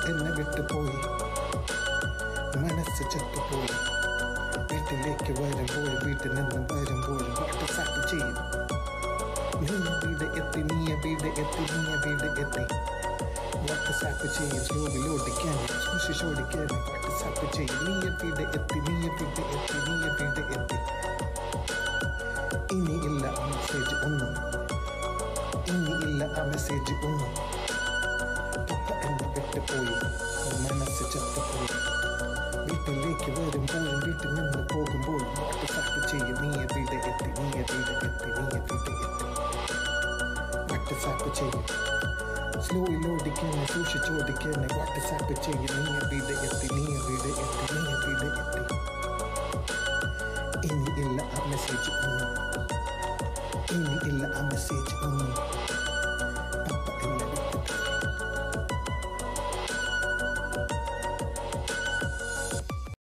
എന്നെ വിട്ടുപോയി മനസ്സ് ചത്തുപോയി വീട്ടിലേക്ക് വരുമ്പോൾ വീട്ടിൽ നിന്നും വരുമ്പോൾ വാട്സാപ്പ് ചെയ്യും നീ വീട് എത്തി നീ വീട് എത്തി നീ വീട് എത്തി വാട്സാപ്പ് ചെയ്യും സ്ലോവിൽ ഓടിക്കാൻ സൂക്ഷിച്ച് ഓടിക്കാൻ വാട്സാപ്പ് ചെയ്യും നീ വീട് എത്തി നീ വീട് എത്തി നീ വീട് എത്തി ഇനിയില്ല ആ മെസ്സേജ് ഒന്നും ഇനിയില്ല ആ മെസ്സേജ് ഒന്നും തൊട്ട എന്നെ വിട്ടുപോയി മനസ്സ് ചത്തുപോയി വീട്ടിലേക്ക് വരുമ്പോൾ വീട്ടിൽ നിന്ന് പോകുമ്പോൾ വാട്സാപ്പ് ചെയ്യും നീ വീട് എത്തി നീ വീട് എത്തി നീ വീട് എത്തി വാട്സാപ്പ് ചെയ്യും സ്ലോയിൽ ഓടിക്കാനെ സൂക്ഷിച്ചോടിക്കാനെ വാട്സാപ്പ് ചെയ്യും നീ വീട് എത്തി നീ വീട് എത്തി നീ വീട് എത്തി ഇനി ഇല്ല ആ മെസ്സേജ് ഒന്നും ഇനി ഇല്ല ആ മെസ്സേജ് ഒന്നും